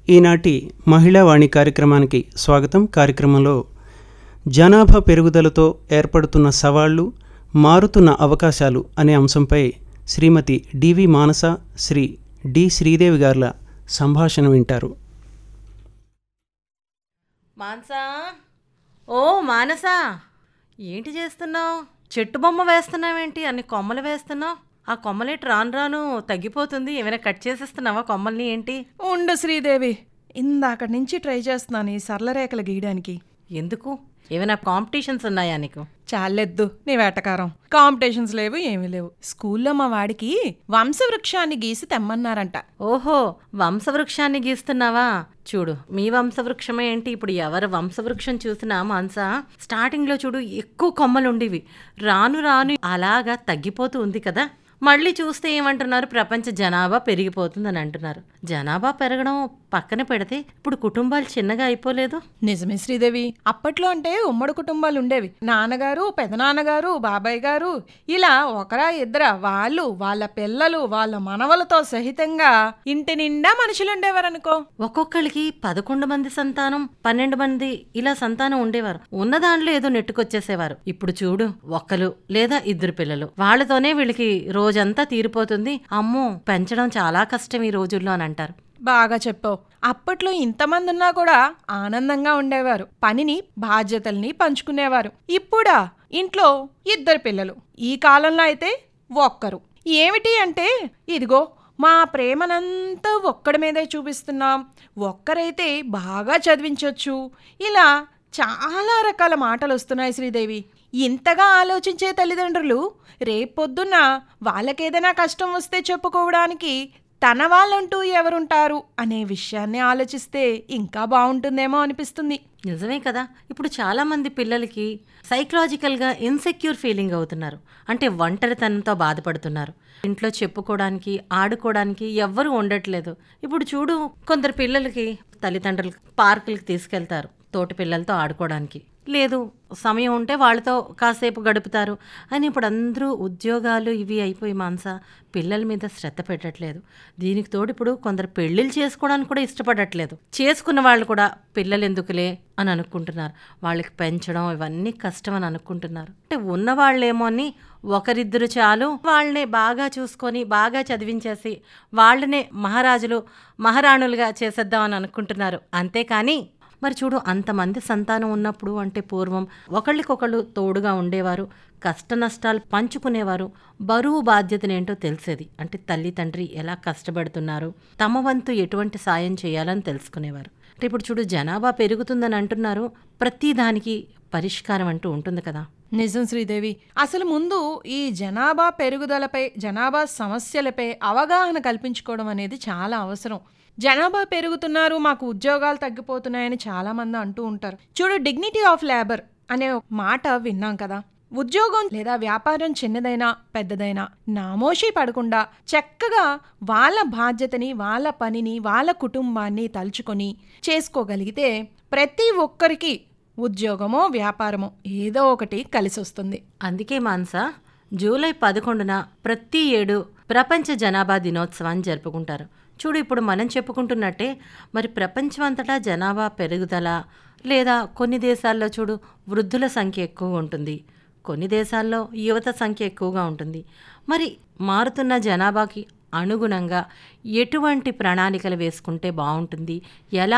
ఈనాటి మహిళా వాణి కార్యక్రమానికి స్వాగతం కార్యక్రమంలో జనాభా పెరుగుదలతో ఏర్పడుతున్న సవాళ్లు మారుతున్న అవకాశాలు అనే అంశంపై శ్రీమతి డివి మానస శ్రీ డి శ్రీదేవి గార్ల సంభాషణ వింటారు మానసా ఓ మానసా ఏంటి చేస్తున్నావు చెట్టు బొమ్మ వేస్తున్నావేంటి అన్ని కొమ్మలు వేస్తున్నావు ఆ కొమ్మలేటి రాను రాను తగ్గిపోతుంది ఏమైనా కట్ చేసేస్తున్నావా కొమ్మల్ని ఏంటి ఉండు శ్రీదేవి ఇందాకటి నుంచి ట్రై చేస్తున్నాను ఈ సరళ రేఖలు గీయడానికి ఎందుకు ఏమైనా కాంపిటీషన్స్ ఉన్నాయా నీకు చాలెద్దు నీ వేటకారం కాంపిటీషన్స్ లేవు ఏమీ లేవు స్కూల్లో మా వాడికి వంశవృక్షాన్ని గీసి తెమ్మన్నారంట ఓహో వంశవృక్షాన్ని గీస్తున్నావా చూడు మీ వంశవృక్షమే ఏంటి ఇప్పుడు ఎవరు వంశవృక్షం చూసినా మాన్సా స్టార్టింగ్లో చూడు ఎక్కువ కొమ్మలు ఉండేవి రాను రాను అలాగా తగ్గిపోతూ ఉంది కదా మళ్ళీ చూస్తే ఏమంటున్నారు ప్రపంచ జనాభా పెరిగిపోతుందని అంటున్నారు జనాభా పెరగడం పక్కన పెడితే ఇప్పుడు కుటుంబాలు చిన్నగా అయిపోలేదు నిజమే శ్రీదేవి అప్పట్లో అంటే ఉమ్మడి కుటుంబాలు ఉండేవి నాన్నగారు పెదనాన్నగారు బాబాయ్ గారు ఇలా ఒకరా ఇద్దరా వాళ్ళు వాళ్ళ పిల్లలు వాళ్ళ మనవలతో సహితంగా ఇంటి నిండా మనుషులు ఉండేవారనుకో ఒక్కొక్కరికి పదకొండు మంది సంతానం పన్నెండు మంది ఇలా సంతానం ఉండేవారు ఉన్న దాంట్లో ఏదో నెట్టుకొచ్చేసేవారు ఇప్పుడు చూడు ఒక్కలు లేదా ఇద్దరు పిల్లలు వాళ్ళతోనే వీళ్ళకి రోజంతా తీరిపోతుంది అమ్మో పెంచడం చాలా కష్టం ఈ రోజుల్లో అని అంటారు బాగా చెప్పావు అప్పట్లో ఇంతమంది ఉన్నా కూడా ఆనందంగా ఉండేవారు పనిని బాధ్యతల్ని పంచుకునేవారు ఇప్పుడా ఇంట్లో ఇద్దరు పిల్లలు ఈ కాలంలో అయితే ఒక్కరు ఏమిటి అంటే ఇదిగో మా ప్రేమనంతా ఒక్కడి మీదే చూపిస్తున్నాం ఒక్కరైతే బాగా చదివించవచ్చు ఇలా చాలా రకాల మాటలు వస్తున్నాయి శ్రీదేవి ఇంతగా ఆలోచించే తల్లిదండ్రులు రేపొద్దున్న వాళ్ళకేదైనా కష్టం వస్తే చెప్పుకోవడానికి తన వాళ్ళంటూ ఎవరుంటారు అనే విషయాన్ని ఆలోచిస్తే ఇంకా బాగుంటుందేమో అనిపిస్తుంది నిజమే కదా ఇప్పుడు చాలా మంది పిల్లలకి సైకలాజికల్గా ఇన్సెక్యూర్ ఫీలింగ్ అవుతున్నారు అంటే ఒంటరితనంతో బాధపడుతున్నారు ఇంట్లో చెప్పుకోవడానికి ఆడుకోవడానికి ఎవ్వరూ ఉండట్లేదు ఇప్పుడు చూడు కొందరు పిల్లలకి తల్లిదండ్రులు పార్కులకి తీసుకెళ్తారు తోటి పిల్లలతో ఆడుకోవడానికి లేదు సమయం ఉంటే వాళ్ళతో కాసేపు గడుపుతారు అని ఇప్పుడు అందరూ ఉద్యోగాలు ఇవి అయిపోయి మాంస పిల్లల మీద శ్రద్ధ పెట్టట్లేదు దీనికి తోడు ఇప్పుడు కొందరు పెళ్ళిళ్ళు చేసుకోవడానికి కూడా ఇష్టపడట్లేదు చేసుకున్న వాళ్ళు కూడా పిల్లలు ఎందుకులే అని అనుకుంటున్నారు వాళ్ళకి పెంచడం ఇవన్నీ కష్టం అని అనుకుంటున్నారు అంటే ఉన్న వాళ్ళేమో అని ఒకరిద్దరు చాలు వాళ్ళనే బాగా చూసుకొని బాగా చదివించేసి వాళ్ళనే మహారాజులు మహారాణులుగా చేసేద్దామని అనుకుంటున్నారు అంతేకాని మరి చూడు అంతమంది సంతానం ఉన్నప్పుడు అంటే పూర్వం ఒకళ్ళకొకళ్ళు తోడుగా ఉండేవారు కష్ట నష్టాలు పంచుకునేవారు బరువు బాధ్యతనేంటో తెలిసేది అంటే తల్లి తండ్రి ఎలా కష్టపడుతున్నారు తమ వంతు ఎటువంటి సాయం చేయాలని తెలుసుకునేవారు అంటే ఇప్పుడు చూడు జనాభా పెరుగుతుందని అంటున్నారు ప్రతి దానికి పరిష్కారం అంటూ ఉంటుంది కదా నిజం శ్రీదేవి అసలు ముందు ఈ జనాభా పెరుగుదలపై జనాభా సమస్యలపై అవగాహన కల్పించుకోవడం అనేది చాలా అవసరం జనాభా పెరుగుతున్నారు మాకు ఉద్యోగాలు తగ్గిపోతున్నాయని చాలా మంది అంటూ ఉంటారు చూడు డిగ్నిటీ ఆఫ్ లేబర్ అనే ఒక మాట విన్నాం కదా ఉద్యోగం లేదా వ్యాపారం చిన్నదైనా పెద్దదైనా నామోషి పడకుండా చక్కగా వాళ్ళ బాధ్యతని వాళ్ళ పనిని వాళ్ళ కుటుంబాన్ని తలుచుకొని చేసుకోగలిగితే ప్రతి ఒక్కరికి ఉద్యోగమో వ్యాపారమో ఏదో ఒకటి కలిసి వస్తుంది అందుకే మాన్స జూలై పదకొండున ప్రతి ఏడు ప్రపంచ జనాభా దినోత్సవాన్ని జరుపుకుంటారు చూడు ఇప్పుడు మనం చెప్పుకుంటున్నట్టే మరి ప్రపంచం అంతటా జనాభా పెరుగుదల లేదా కొన్ని దేశాల్లో చూడు వృద్ధుల సంఖ్య ఎక్కువ ఉంటుంది కొన్ని దేశాల్లో యువత సంఖ్య ఎక్కువగా ఉంటుంది మరి మారుతున్న జనాభాకి అనుగుణంగా ఎటువంటి ప్రణాళికలు వేసుకుంటే బాగుంటుంది ఎలా